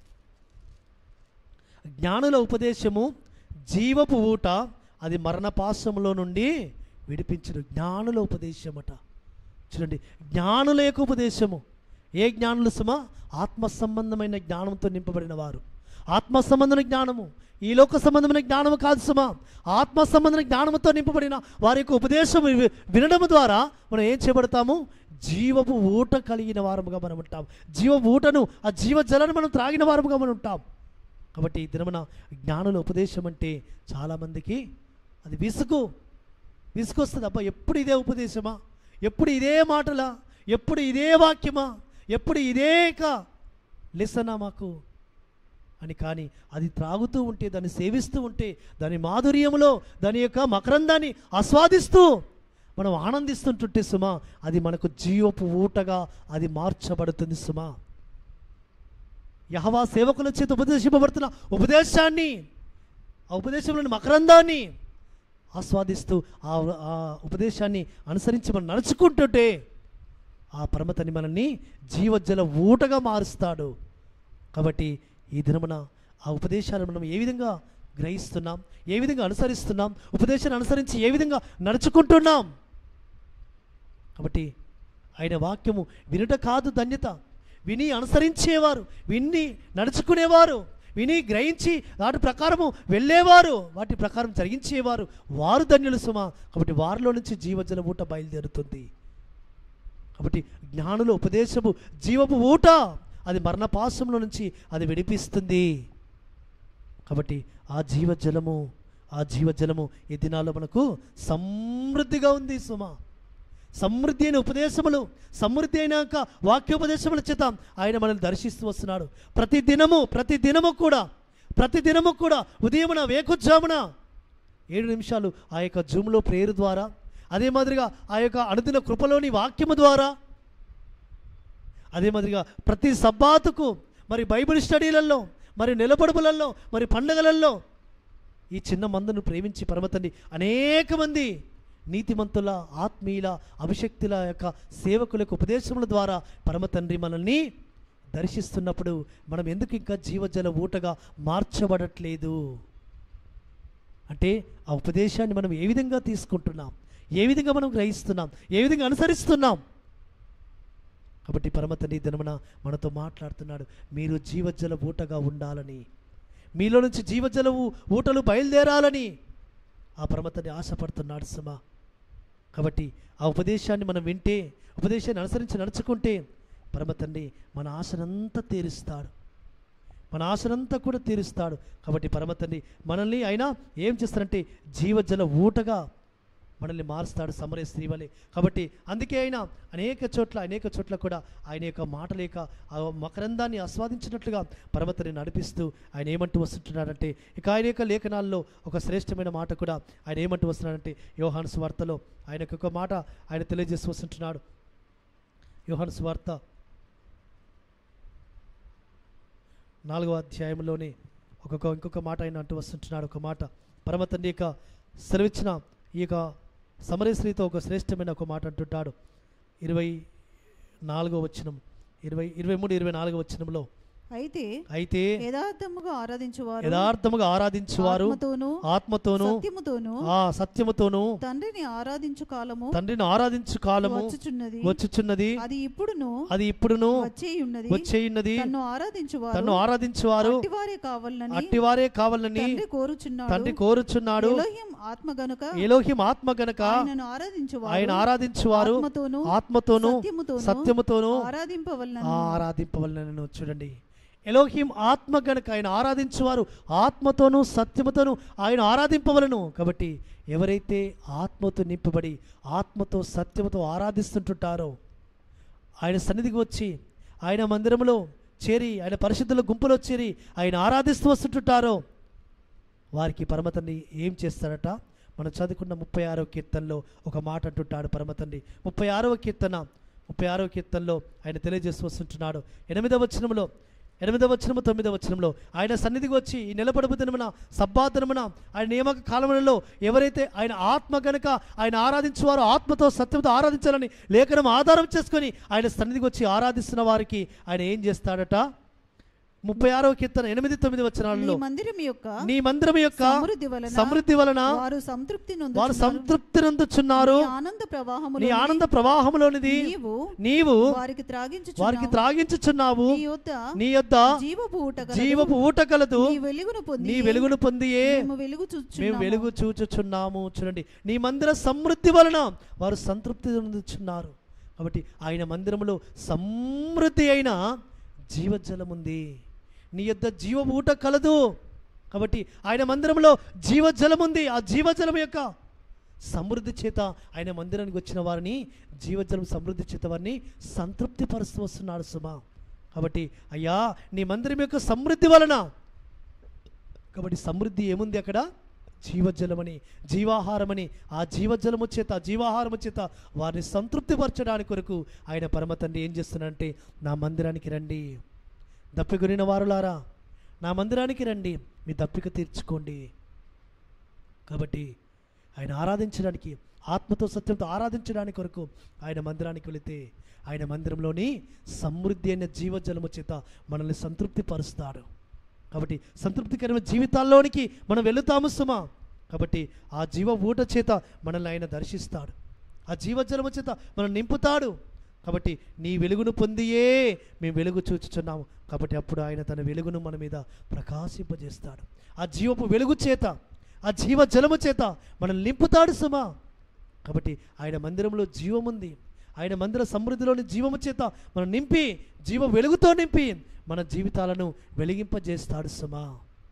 జ్ఞానుల ఉపదేశము జీవపు ఊట అది మరణపాశములో నుండి విడిపించడు జ్ఞానుల ఉపదేశమట చూడండి జ్ఞానుల యొక్క ఉపదేశము ఏ జ్ఞానులు సుమా ఆత్మ సంబంధమైన జ్ఞానంతో నింపబడిన వారు ఆత్మ సంబంధమైన జ్ఞానము ఈ లోక సంబంధమైన జ్ఞానము కాదు సుమా ఆత్మ సంబంధమైన జ్ఞానముతో నింపబడిన వారి యొక్క ఉపదేశం వి- వినడం ద్వారా మనం ఏం చేయబడతాము జీవపు ఊట కలిగిన వారముగా మనం ఉంటాం జీవ ఊటను ఆ జీవ జలను మనం త్రాగిన వారముగా మనం ఉంటాం కాబట్టి ఈ దినమున జ్ఞానుల ఉపదేశం అంటే చాలామందికి అది విసుగు విసుకొస్తుంది అబ్బా ఎప్పుడు ఇదే ఉపదేశమా ఎప్పుడు ఇదే మాటలా ఎప్పుడు ఇదే వాక్యమా ఎప్పుడు ఇదే కా లెసనా మాకు అని కానీ అది త్రాగుతూ ఉంటే దాన్ని సేవిస్తూ ఉంటే దాని మాధుర్యములో దాని యొక్క మకరందాన్ని ఆస్వాదిస్తూ మనం ఆనందిస్తుంటుంటే సుమా అది మనకు జీవపు ఊటగా అది మార్చబడుతుంది సుమా యహవా సేవకుల చేత ఉపదేశింపబడుతున్న ఉపదేశాన్ని ఆ ఉపదేశంలోని మకరందాన్ని ఆస్వాదిస్తూ ఆ ఆ ఉపదేశాన్ని అనుసరించి మనం నడుచుకుంటుంటే ఆ పరమతని మనల్ని జీవజల ఊటగా మారుస్తాడు కాబట్టి ఈ దినమున ఆ ఉపదేశాలను మనం ఏ విధంగా గ్రహిస్తున్నాం ఏ విధంగా అనుసరిస్తున్నాం ఉపదేశాన్ని అనుసరించి ఏ విధంగా నడుచుకుంటున్నాం కాబట్టి ఆయన వాక్యము వినుట కాదు ధన్యత విని అనుసరించేవారు విని నడుచుకునేవారు విని గ్రహించి వాటి ప్రకారము వెళ్ళేవారు వాటి ప్రకారం జరిగించేవారు వారు ధన్యులు సుమా కాబట్టి వారిలో నుంచి జీవజల ఊట బయలుదేరుతుంది కాబట్టి జ్ఞానుల ఉపదేశము జీవపు ఊట అది మరణపాశంలో నుంచి అది విడిపిస్తుంది కాబట్టి ఆ జీవజలము ఆ జీవజలము ఈ దినాల్లో మనకు సమృద్ధిగా ఉంది సుమా సమృద్ధి అయిన ఉపదేశములు సమృద్ధి అయినాక వాక్యోపదేశముల చేత ఆయన మనల్ని దర్శిస్తూ వస్తున్నాడు ప్రతి దినము ప్రతి దినము కూడా ప్రతి దినము కూడా ఉదయమున వేకుజామున ఏడు నిమిషాలు ఆ యొక్క జూమ్లో ప్రేయర్ ద్వారా అదే మాదిరిగా ఆ యొక్క అనుదిన కృపలోని వాక్యము ద్వారా అదే మాదిరిగా ప్రతి సబ్బాతుకు మరి బైబిల్ స్టడీలలో మరి నిలబడుపులలో మరి పండగలలో ఈ చిన్న మందును ప్రేమించి పరమతండి అనేక మంది నీతిమంతుల ఆత్మీయుల అభిషక్తుల యొక్క సేవకులకు ఉపదేశముల ద్వారా పరమతండ్రి మనల్ని దర్శిస్తున్నప్పుడు మనం ఎందుకు ఇంకా జీవజల ఊటగా మార్చబడట్లేదు అంటే ఆ ఉపదేశాన్ని మనం ఏ విధంగా తీసుకుంటున్నాం ఏ విధంగా మనం గ్రహిస్తున్నాం ఏ విధంగా అనుసరిస్తున్నాం కాబట్టి పరమతండ్రి ఈ దినమున మనతో మాట్లాడుతున్నాడు మీరు జీవజల ఊటగా ఉండాలని మీలో నుంచి జీవజల ఊ- ఊటలు బయలుదేరాలని ఆ పరమతండ్రి ఆశపడుతున్నాడు సుమా కాబట్టి ఆ ఉపదేశాన్ని మనం వింటే ఉపదేశాన్ని అనుసరించి నడుచుకుంటే పరమతండ్రి మన ఆశనంతా తీరుస్తాడు మన ఆశనంతా కూడా తీరుస్తాడు కాబట్టి పరమతండ్రి మనల్ని ఆయన ఏం చేస్తారంటే జీవజల ఊటగా మనల్ని మారుస్తాడు సమరే శ్రీవలే కాబట్టి అందుకే ఆయన అనేక చోట్ల అనేక చోట్ల కూడా ఆయన యొక్క మాటల యొక్క ఆ మకరందాన్ని ఆస్వాదించినట్లుగా పరమతని నడిపిస్తూ ఆయన ఏమంటూ వస్తుంటున్నాడంటే ఇక ఆయన యొక్క లేఖనాల్లో ఒక శ్రేష్టమైన మాట కూడా ఆయన ఏమంటూ వస్తున్నాడంటే యోహాను స్వార్తలో ఆయనకు ఒక మాట ఆయన తెలియజేస్తూ వస్తుంటున్నాడు యోహాను స్వార్త నాలుగవ అధ్యాయంలోనే ఒక్కొక్క ఇంకొక మాట ఆయన అంటూ వస్తుంటున్నాడు ఒక మాట పరమ తండ్రి యొక్క సెలవిచ్చిన ఈ యొక్క సమరేశ్రీతో ఒక శ్రేష్టమైన ఒక మాట అంటుంటాడు ఇరవై నాలుగో వచనం ఇరవై ఇరవై మూడు ఇరవై నాలుగో వచనంలో అయితే అయితే యథార్థముగా ఆరాధించువారు యథార్థముగా ఆరాధించువారు ఆత్మతోనూ ఆత్మతోనూ సత్యముతోనూ ఆ సత్యముతోనూ తండ్రిని ఆరాధించు కాలము తండ్రిని ఆరాధించు కాలము వచ్చుచున్నది వచ్చుచున్నది అది ఇప్పుడును అది ఇప్పుడును వచ్చేయున్నది వచ్చేయున్నది తన్ను ఆరాధించువారు తన్ను ఆరాధించువారు అట్టివారే కావాలని అట్టివారే కావాలని తండ్రి కోరుచున్నాడు తండ్రి కోరుచున్నాడు ఎలోహిం ఆత్మ గనుక ఎలోహిం ఆత్మ గనక ఆయనను ఆరాధించువారు ఆయన ఆరాధించువారు ఆత్మతోనూ ఆత్మతోనూ సత్యముతోనూ సత్యముతోనూ ఆరాధింపవలనని ఆరాధింపవలనను చూడండి ఎలోహిం ఆత్మ గనుక ఆయన ఆరాధించువారు ఆత్మతోనూ సత్యముతోనూ ఆయన ఆరాధింపవలను కాబట్టి ఎవరైతే ఆత్మతో నింపబడి ఆత్మతో సత్యముతో ఆరాధిస్తుంటుంటారో ఆయన సన్నిధికి వచ్చి ఆయన మందిరంలో చేరి ఆయన పరిశుద్ధుల గుంపులో చేరి ఆయన ఆరాధిస్తూ వస్తుంటారో వారికి పరమతండ్రి ఏం చేస్తాడట మనం చదువుకున్న ముప్పై ఆరవ కీర్తనలో ఒక మాట అంటుంటాడు పరమతండ్రి ముప్పై ఆరవ కీర్తన ముప్పై ఆరవ కీర్తనలో ఆయన తెలియజేస్తూ వస్తుంటున్నాడు ఎనిమిదవ వచనంలో ఎనిమిదవ వచనము తొమ్మిదవ వచనంలో ఆయన సన్నిధికి వచ్చి ఈ నిలబడుపు దినమున సబ్బాదినమున ఆయన నియామక కాలములలో ఎవరైతే ఆయన ఆత్మ గనుక ఆయన ఆరాధించువారో ఆత్మతో సత్యంతో ఆరాధించాలని లేఖనం ఆధారం చేసుకొని ఆయన సన్నిధికి వచ్చి ఆరాధిస్తున్న వారికి ఆయన ఏం చేస్తాడట ముప్పై ఆరవ కీర్తన ఎనిమిది తొమ్మిది నీ వచనాలలో మందిరం యొక్క నీ మందిరం యొక్క సమృద్ధి వలన సమృద్ధి వలన వారు సంతృప్తి వారు నొందుచున్నారు. సంతృప్తి నందుచున్నారు నీ ఆనంద ప్రవాహములో నీ ఆనంద ప్రవాహంలోనిది నీవు నీవు వారికి త్రాగించు వారికి త్రాగించుచున్నావు నీ యొద్ద నీ యొద్ద జీవపు ఊట కలదు. జీవపు ఊట కలదు నీ వెలుగును పొంది నీ వెలుగును పొందియే మేము వెలుగు మేము చూచున్నాము. వెలుగు చూచుచున్నాము చూడండి నీ మందిర సమృద్ధి వలన వారు సంతృప్తి పొందుచున్నారు కాబట్టి ఆయన మందిరములో సమృద్ధి అయిన జీవజలం ఉంది నీ యొద్ద జీవ ఊట కలదు కాబట్టి ఆయన మందిరంలో జీవజలం ఉంది ఆ జీవజలం యొక్క సమృద్ధి చేత ఆయన మందిరానికి వచ్చిన వారిని జీవజలం సమృద్ధి చేత వారిని సంతృప్తి పరుస్తూ వస్తున్నాడు సుమా కాబట్టి అయ్యా నీ మందిరం యొక్క సమృద్ధి వలన కాబట్టి సమృద్ధి ఏముంది అక్కడ జీవజలమని జీవాహారమని ఆ జీవజలము చేత జీవాహారము చేత వారిని సంతృప్తిపరచడానికి కొరకు ఆయన పరమ తండ్రి ఏం చేస్తున్నాడంటే నా మందిరానికి రండి దప్పికొనిన వారులారా నా మందిరానికి రండి మీ దప్పిక తీర్చుకోండి కాబట్టి ఆయన ఆరాధించడానికి ఆత్మతో సత్యంతో ఆరాధించడానికి కొరకు ఆయన మందిరానికి వెళితే ఆయన మందిరంలోని సమృద్ధి అయిన జీవజలము చేత మనల్ని సంతృప్తి పరుస్తాడు కాబట్టి సంతృప్తికరమైన జీవితాల్లోనికి మనం వెళుతాము సుమా కాబట్టి ఆ జీవ ఊట చేత మనల్ని ఆయన దర్శిస్తాడు ఆ జీవజలము చేత మనం నింపుతాడు కాబట్టి నీ వెలుగును పొందియే మేము వెలుగు చూచుచున్నాము కాబట్టి అప్పుడు ఆయన తన వెలుగును మన మీద ప్రకాశింపజేస్తాడు ఆ జీవపు వెలుగు చేత ఆ జీవ జలము చేత మనం నింపుతాడు సుమా కాబట్టి ఆయన మందిరంలో జీవముంది ఆయన మందిర సమృద్ధిలోని జీవము చేత మనం నింపి జీవ వెలుగుతో నింపి మన జీవితాలను వెలిగింపజేస్తాడు సుమా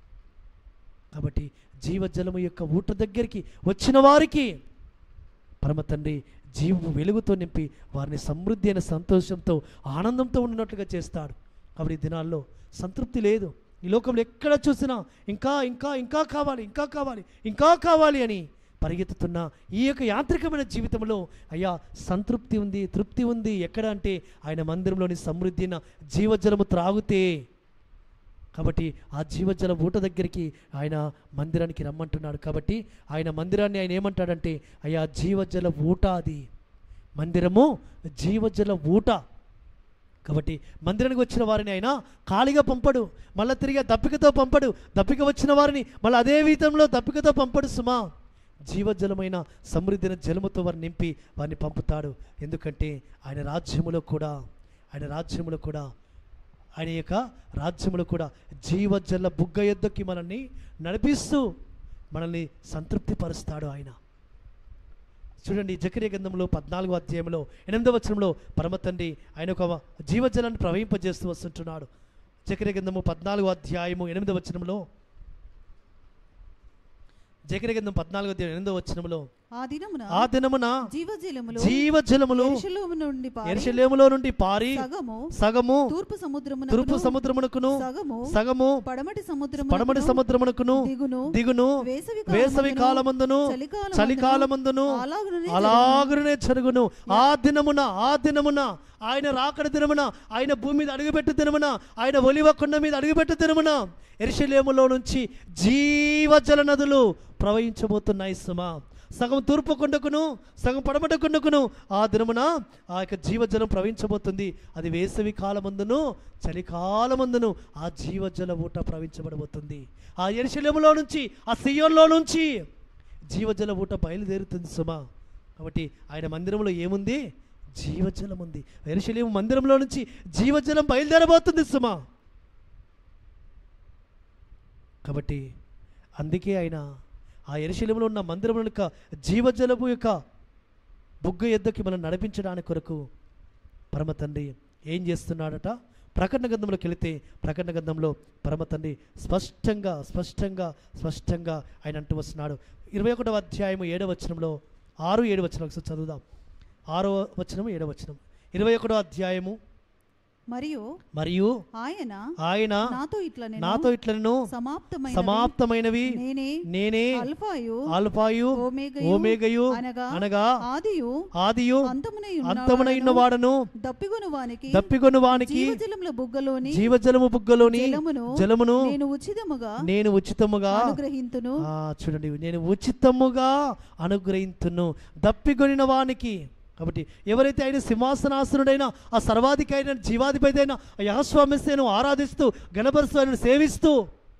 కాబట్టి జీవజలము యొక్క ఊట దగ్గరికి వచ్చిన వారికి పరమ తండ్రి జీవపు వెలుగుతో నింపి వారిని సమృద్ధి అయిన సంతోషంతో ఆనందంతో ఉన్నట్లుగా చేస్తాడు కాబట్టి ఈ దినాల్లో సంతృప్తి లేదు ఈ లోకంలో ఎక్కడ చూసినా ఇంకా ఇంకా ఇంకా కావాలి ఇంకా కావాలి ఇంకా కావాలి అని పరిగెత్తుతున్న ఈ యొక్క యాంత్రికమైన జీవితంలో అయ్యా సంతృప్తి ఉంది తృప్తి ఉంది ఎక్కడ అంటే ఆయన మందిరంలోని సమృద్ధి అయిన జీవజలము త్రాగుతే కాబట్టి ఆ జీవజల ఊట దగ్గరికి ఆయన మందిరానికి రమ్మంటున్నాడు కాబట్టి ఆయన మందిరాన్ని ఆయన ఏమంటాడంటే అయ్యా జీవజల ఊట అది మందిరము జీవజల ఊట కాబట్టి మందిరానికి వచ్చిన వారిని ఆయన ఖాళీగా పంపడు మళ్ళీ తిరిగి దప్పికతో పంపడు దప్పిక వచ్చిన వారిని మళ్ళీ అదే వీతంలో దప్పికతో పంపడు సుమా జీవజలమైన సమృద్ధిన జలముతో వారిని నింపి వారిని పంపుతాడు ఎందుకంటే ఆయన రాజ్యములో కూడా ఆయన రాజ్యములో కూడా ఆయన యొక్క రాజ్యములో కూడా జీవజల బుగ్గ యొద్దకి మనల్ని నడిపిస్తూ మనల్ని సంతృప్తి పరుస్తాడు ఆయన చూడండి జకర్య గ్రంథంలో పద్నాలుగో అధ్యాయంలో ఎనిమిదవ వచనంలో పరమ తండ్రి ఆయన ఒక జీవజలాన్ని ప్రవహింపజేస్తూ వస్తుంటున్నాడు జకర్య గ్రంథము పద్నాలుగో అధ్యాయము ఎనిమిదవ వచనంలో జకర్య గ్రంథం పద్నాలుగో అధ్యాయం ఎనిమిదవ వచనంలో ఆ దినమున ఆ దినమున జీవజలములు జీవజలములు యెరూషలేము నుండి పారి ఎరుషలేములో నుండి పారి సగము సగము తూర్పు సముద్రమున తూర్పు సముద్రమునకును సగము సగము పడమటి సముద్రము పడమటి సముద్రమునకును దిగును దిగును వేసవి వేసవి కాలమందును చలికాలమందును చలికాలమందును అలాగుననే అలాగునే జరుగును ఆ దినమున ఆ దినమున ఆయన రాకడ దినమున ఆయన భూమి మీద అడుగుపెట్టు దినమున ఆయన ఒలివ కొండ మీద అడుగుపెట్టు దినమున ఎరిశలేములో నుంచి జీవజల నదులు ప్రవహించబోతున్నాయి సుమా సగం తూర్పు కొండకును సగం పడమట కొండకును ఆ దినమున ఆ యొక్క జీవజలం ప్రవహించబోతుంది అది వేసవి కాలమందును చలికాలమందును ఆ జీవజల ఊట ప్రవహించబడబోతుంది ఆ ఎరిశలేములో నుంచి ఆ సియోన్లో నుంచి జీవజల ఊట బయలుదేరుతుంది సుమా కాబట్టి ఆయన మందిరంలో ఏముంది జీవజలం ఉంది ఎరుషలేము మందిరంలో నుంచి జీవజలం బయలుదేరబోతుంది సుమా కాబట్టి అందుకే ఆయన ఆ ఎరుశలేములో ఉన్న మందిరంలో యొక్క జీవజలము యొక్క బుగ్గ ఎద్దకి మనం నడిపించడానికి కొరకు పరమ తండ్రి ఏం చేస్తున్నాడట ప్రకటన గంధంలోకి వెళితే ప్రకటన గంధంలో పరమ తండ్రి స్పష్టంగా స్పష్టంగా స్పష్టంగా ఆయన అంటూ వస్తున్నాడు ఇరవై ఒకటవ అధ్యాయము ఏడవ వచనంలో ఆరు ఏడు వచనం ఒకసారి చదువుదాం ఆరో వచనం ఏడవ వచనం ఇరవై ఒకటో అధ్యాయము మరియు మరియు ఆయన ఆయన నాతో ఇట్లా నేను నాతో ఇట్లను సమాప్తమైన సమాప్తమైనవి నేనే నేనే అల్ఫాయు ఆల్ఫాయు ఓమేగయు ఓమేగయు అనగా అనగా ఆదియు ఆదియు అంతమునై అంతమునైన వాడను దప్పిగొను వానికి దప్పికొను వానికి జీవజలముల బుగ్గలోని జీవజలము బుగ్గలోని జలమును జలమును నేను ఉచితముగా నేను ఉచితముగా అనుగ్రహింతును ఆ, చూడండి నేను ఉచితముగా అనుగ్రహింతును దప్పికొనిన వానికి కాబట్టి ఎవరైతే ఆయన సింహాసనాసనుడైన ఆ సర్వాధికారి అయిన జీవాధిపతి అయిన ఆ యహస్వామిస్తేను ఆరాధిస్తూ గణపరుస్తూ ఆయనను సేవిస్తూ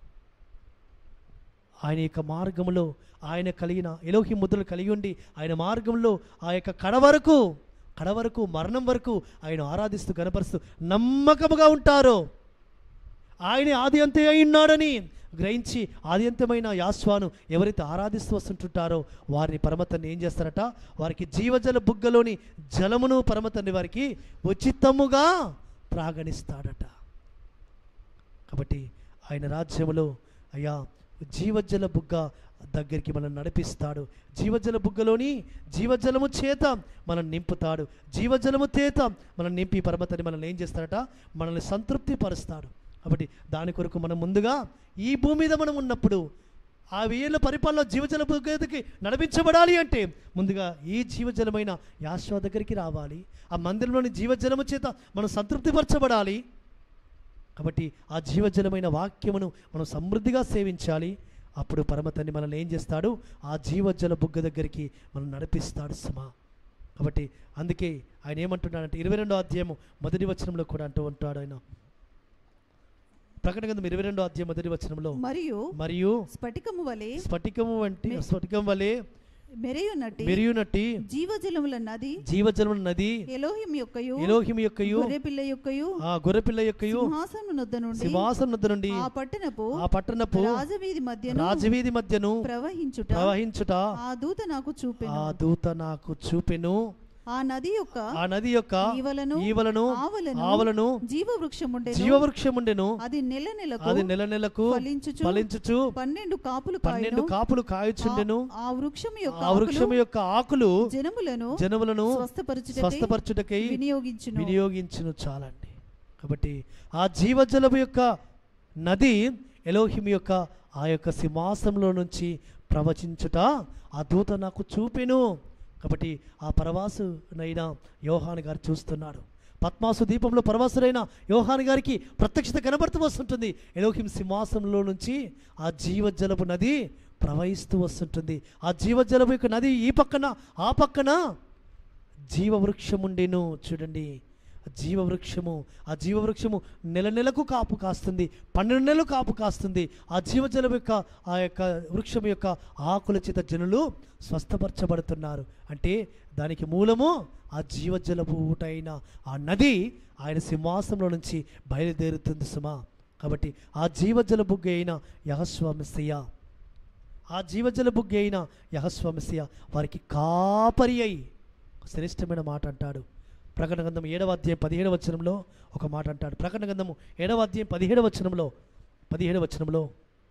ఆయన యొక్క మార్గంలో ఆయన కలిగిన ఎలోహి ముద్రలు కలిగి ఉండి ఆయన మార్గంలో ఆ యొక్క కడ వరకు కడ వరకు మరణం వరకు ఆయన ఆరాధిస్తూ గణపరుస్తూ నమ్మకముగా ఉంటారు ఆయన ఆది అంతే అయి ఉన్నాడని గ్రహించి ఆది అంతమైన యాస్వాను ఎవరైతే ఆరాధిస్తూ వస్తుంటుంటారో వారిని పరమతన్ని ఏం చేస్తారట వారికి జీవజల బుగ్గలోని జలమును పరమతన్ని వారికి ఉచితముగా ప్రాగణిస్తాడట కాబట్టి ఆయన రాజ్యములో అయ్యా జీవజల బుగ్గ దగ్గరికి మనం నడిపిస్తాడు జీవజల బుగ్గలోని జీవజలము చేత మనం నింపుతాడు జీవజలము చేత మనం నింపి పరమతని మనల్ని ఏం చేస్తాడట మనల్ని సంతృప్తి పరుస్తాడు కాబట్టి దాని కొరకు మనం ముందుగా ఈ భూమి మీద మనం ఉన్నప్పుడు ఆ వేల పరిపాలన జీవజల బుగ్గకి నడిపించబడాలి అంటే ముందుగా ఈ జీవజలమైన యాశ్వ దగ్గరికి రావాలి ఆ మందిరంలోని జీవజలము చేత మనం సంతృప్తిపరచబడాలి కాబట్టి ఆ జీవజలమైన వాక్యమును మనం సమృద్ధిగా సేవించాలి అప్పుడు పరమతన్ని మనల్ని ఏం చేస్తాడు ఆ జీవజల బుగ్గ దగ్గరికి మనం నడిపిస్తాడు సుమా కాబట్టి అందుకే ఆయన ఏమంటున్నాడంటే ఇరవై రెండో అధ్యాయము మొదటి వచనంలో కూడా అంటూ ఉంటాడు ఆయన ప్రకటన గ్రంథం ఇరవై రెండో అధ్యాయం మొదటి వచనంలో మరియు మరియు స్ఫటికము వలె స్ఫటికము వంటి స్ఫటికం వలె మెరయునట్టి మెరియునట్టి జీవజలముల నది జీవజలము నది ఎలోహిం యొక్కయు ఎలోహిం యొక్కయు గొర్రెపిల్ల యొక్కయు ఆ గొర్రెపిల్ల యొక్కయు సింహాసనం నొద్ద నుండి సింహాసనం వద్ద నుండి ఆ పట్టణపు ఆ పట్టణపు రాజవీధి మధ్యను రాజవీధి మధ్యను ప్రవహించుట ప్రవహించుట ఆ దూత నాకు చూపెను ఆ దూత నాకు చూపెను ఆ నది యొక్క ఆ నది యొక్క ఈవలను ఈవలను ఆవలను ఆవలను జీవవృక్షముండెను జీవవృక్షముండెను అది నెల నెలకు అది నెల నెలకు ఫలించుచు ఫలించుచు పన్నెండు కాపులు పన్నెండు కాయను కాపులు కాయచుండెను ఆ వృక్షము యొక్క ఆ వృక్షము యొక్క ఆకులు జనములను జనములను స్వస్థపరచుటకై స్వస్థపరచుటకై వినియోగించును వినియోగించును చాలండి కాబట్టి ఆ జీవజలము యొక్క నది ఎలోహిం యొక్క ఆ యొక్క సింహాసనంలో నుంచి ప్రవచించుట ఆ దూత నాకు చూపెను కాబట్టి ఆ పరవాసునైన యోహాన్ గారు చూస్తున్నాడు పద్మాసు దీపంలో పరవాసుడైన యోహాన్ గారికి ప్రత్యక్షత కనబడుతూ వస్తుంటుంది ఎలోహిం సింహాసనంలో నుంచి ఆ జీవజలపు నది ప్రవహిస్తూ వస్తుంటుంది ఆ జీవజలపు యొక్క నది ఈ పక్కన ఆ పక్కన జీవవృక్షముండెను చూడండి ఆ జీవవృక్షము ఆ జీవవృక్షము నెల నెలకు కాపు కాస్తుంది పన్నెండు నెలలు కాపు కాస్తుంది ఆ జీవజలం యొక్క ఆ యొక్క వృక్షం యొక్క ఆకుల చేత జనులు స్వస్థపరచబడుతున్నారు అంటే దానికి మూలము ఆ జీవజలపు ఊట అయిన ఆ నది ఆయన సింహాసనంలో నుంచి బయలుదేరుతుంది సుమా కాబట్టి ఆ జీవజల బుగ్గ అయిన యహస్వామిస్తయ్య ఆ జీవజల బుగ్గ అయిన యహస్వామిస్తయ్య వారికి కాపరి అయి శ్రేష్టమైన మాట అంటాడు ప్రకటన గ్రంథం ఏడవ అధ్యాయం పదిహేడవ వచనంలో ఒక మాట అంటాడు ప్రకటన గ్రంథము ఏడవ అధ్యాయం పదిహేడవ వచనంలో పదిహేడవ వచనంలో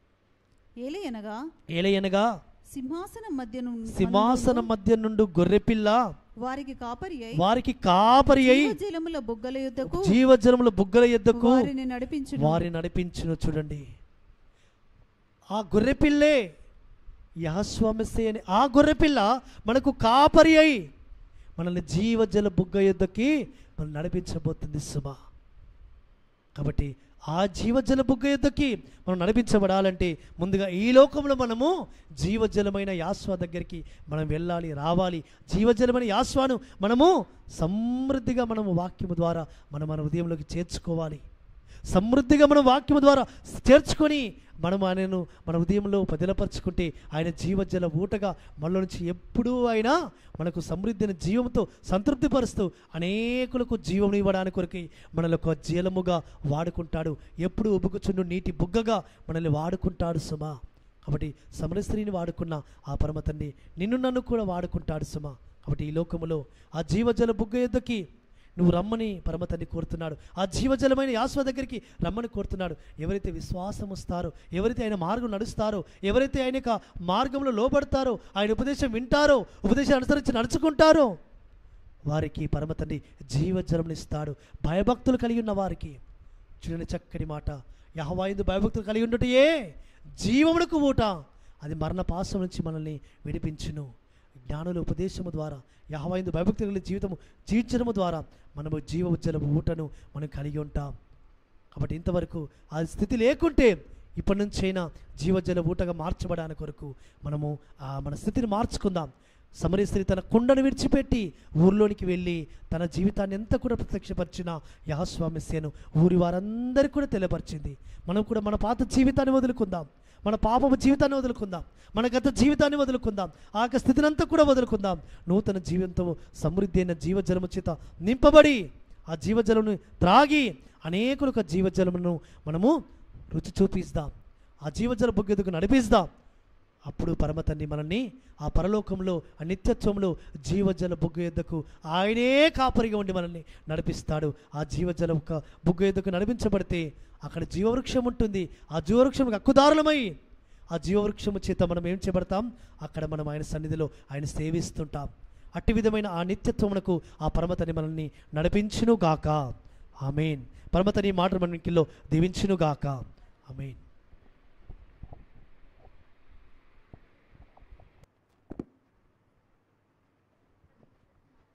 ఏలయనగా ఏలయనగా సింహాసనం మధ్య సింహాసనం మధ్య నుండి గొర్రెపిల్ల వారికి కాపరి అయి వారికి కాపరి అయి జలముల బుగ్గల యుద్ధకు జీవజనముల బుగ్గల ఎద్దకు వారిని నడిపించును వారిని నడిపించును చూడండి ఆ గొర్రెపిల్లే యహస్వామిస్తే అని ఆ గొర్రెపిల్ల మనకు కాపరి అయి మనల్ని జీవజల బుగ్గ యుద్ధకి మనం నడిపించబోతుంది సుమా కాబట్టి ఆ జీవజల బుగ్గ యుద్ధకి మనం నడిపించబడాలంటే ముందుగా ఈ లోకంలో మనము జీవజలమైన యాస్వ దగ్గరికి మనం వెళ్ళాలి రావాలి జీవజలమైన యాస్వాను మనము సమృద్ధిగా మనము వాక్యము ద్వారా మనం మన హృదయంలోకి చేర్చుకోవాలి సమృద్ధిగా మనం వాక్యము ద్వారా చేర్చుకొని మనం ఆయనను మన హృదయంలో పదిలపరుచుకుంటే ఆయన జీవజల ఊటగా మనలో నుంచి ఎప్పుడూ ఆయన మనకు సమృద్ధిని జీవంతో సంతృప్తిపరుస్తూ అనేకులకు జీవం ఇవ్వడానికి కొరకై మనల్ని ఒక జీలముగా వాడుకుంటాడు ఎప్పుడు ఉబుకుచుండు నీటి బుగ్గగా మనల్ని వాడుకుంటాడు సుమా కాబట్టి సమర స్త్రీని వాడుకున్న ఆ పరమ తండ్రి నిన్ను నన్ను కూడా వాడుకుంటాడు సుమా కాబట్టి ఈ లోకములో ఆ జీవజల బుగ్గ యుద్ధకి నువ్వు రమ్మని పరమతన్ని కోరుతున్నాడు ఆ జీవజలమైన యాస్వ దగ్గరికి రమ్మని కోరుతున్నాడు ఎవరైతే విశ్వాసం వస్తారో ఎవరైతే ఆయన మార్గం నడుస్తారో ఎవరైతే ఆయన యొక్క మార్గంలో లోబడతారో ఆయన ఉపదేశం వింటారో ఉపదేశం అనుసరించి నడుచుకుంటారో వారికి పరమ తండ్రి జీవజలమును ఇస్తాడు భయభక్తులు కలిగి ఉన్న వారికి చూడండి చక్కటి మాట యహవాయిందు భయభక్తులు కలిగి ఉండటయే జీవమునకు ఊట అది మరణ పాసం నుంచి మనల్ని విడిపించును జ్ఞానుల ఉపదేశము ద్వారా యహవాయిందు భయభక్తులు కలిగిన జీవితము జీవించడము ద్వారా మనము జీవ జలము ఊటను మనం కలిగి ఉంటాం కాబట్టి ఇంతవరకు ఆ స్థితి లేకుంటే ఇప్పటి నుంచైనా జీవజల ఊటగా మార్చబడానికి కొరకు మనము ఆ మన స్థితిని మార్చుకుందాం సమరీ స్త్రీ తన కుండను విడిచిపెట్టి ఊర్లోనికి వెళ్ళి తన జీవితాన్ని ఎంత కూడా ప్రత్యక్షపరిచిన యహస్వామిస్యను ఊరి వారందరికీ కూడా తెలియపరిచింది మనం కూడా మన పాత జీవితాన్ని వదులుకుందాం మన పాపపు జీవితాన్ని వదులుకుందాం మన గత జీవితాన్ని వదులుకుందాం ఆ యొక్క స్థితిని అంతా కూడా వదులుకుందాం నూతన జీవంతో సమృద్ధి అయిన జీవజలము చేత నింపబడి ఆ జీవజలమును త్రాగి అనేకుల యొక్క జీవజలమును మనము రుచి చూపిస్తాం ఆ జీవజల బుగ్గెదుకు నడిపిస్తాం అప్పుడు పరమ తండ్రి మనల్ని ఆ పరలోకంలో ఆ నిత్యత్వంలో జీవజల బుగ్గ ఎద్దకు ఆయనే కాపరిగా ఉండి మనల్ని నడిపిస్తాడు ఆ జీవజల ఒక బుగ్గ ఎద్దకు నడిపించబడితే అక్కడ జీవవృక్షం ఉంటుంది ఆ జీవవృక్షం హక్కుదారులమై ఆ జీవవృక్షము చేత మనం ఏం చేయబడతాం అక్కడ మనం ఆయన సన్నిధిలో ఆయన సేవిస్తుంటాం అట్టి విధమైన ఆ నిత్యత్వమునకు ఆ పరమతని మనల్ని నడిపించును గాక ఆమెన్ పరమతని మాట మనకిలో దీవించును గాక ఆమెన్